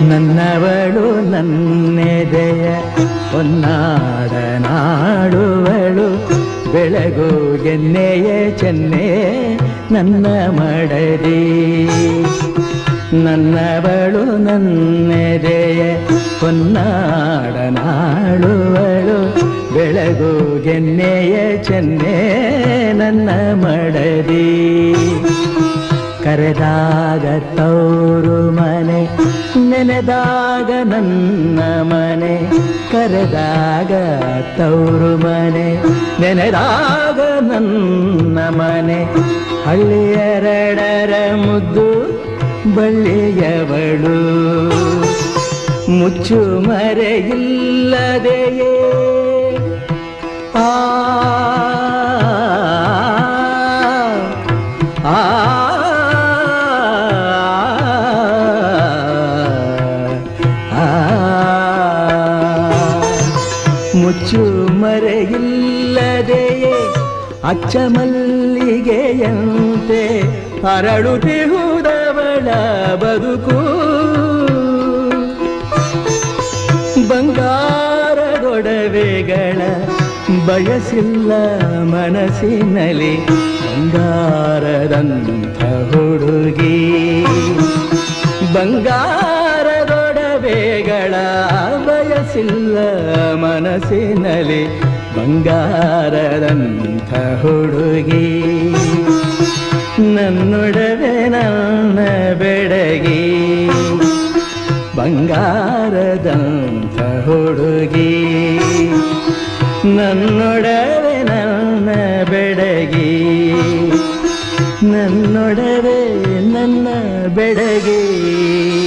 ನನ್ನವಳು ನನ್ನೆದೆಯ ಹೊನ್ನಾಡ ನಾಡುವಳು ಬೆಳಗು ಎನ್ನೆಯ ಚೆನ್ನೆ ನನ್ನ ಮಡದಿ ನನ್ನವಳು ನನ್ನೆದೆಯ ಹೊನ್ನಾಡ ನಾಡುವಳು ಬೆಳಗು ಎನ್ನೆಯ ಚೆನ್ನೆ ನನ್ನ ಮಡದಿ ಕರೆದಾಗ ತವರು ಮನೆ ನೆನೆದಾಗ ನನ್ನ ಮನೆ ಕರೆದಾಗ ತವರು ಮನೆ ನೆನೆದಾಗ ನನ್ನ ಮನೆ ಹಳ್ಳಿಯರಡರ ಮುದ್ದು ಬಳ್ಳಿಯವಳು ಮುಚ್ಚು ಮರೆಯಿಲ್ಲದೆಯೇ ಆ ಆ ಆ ಮುಚ್ಚು ಮರೆಯಿಲ್ಲದೆಯೇ ಅಚ್ಚ ಮಲ್ಲಿಗೆಯಂತೆ ಅರಳುತ್ತಿಹುದವಳ ಬದುಕು ಬಂಗಾರದೊಡವೆಗಳ ಬಯಸಿಲ್ಲ ಮನಸ್ಸಿನಲ್ಲಿ ಬಂಗಾರದಂಥ ಹುಡುಗಿ ಬಂಗಾರದೊಡವೆಗಳ ಬಯಸಿಲ್ಲ ಮನಸ್ಸಿನಲ್ಲಿ ಬಂಗಾರದಂಥ ಹುಡುಗಿ ನನ್ನೊಡವೆ ನನ್ನ ಬೆಡಗಿ ಬಂಗಾರದಂಥ ಹುಡುಗಿ ನನ್ನೊಡವೆ ನನ್ನ ಬೆಡಗಿ ನನ್ನೊಡವೆ ನನ್ನ ಬೆಡಗಿ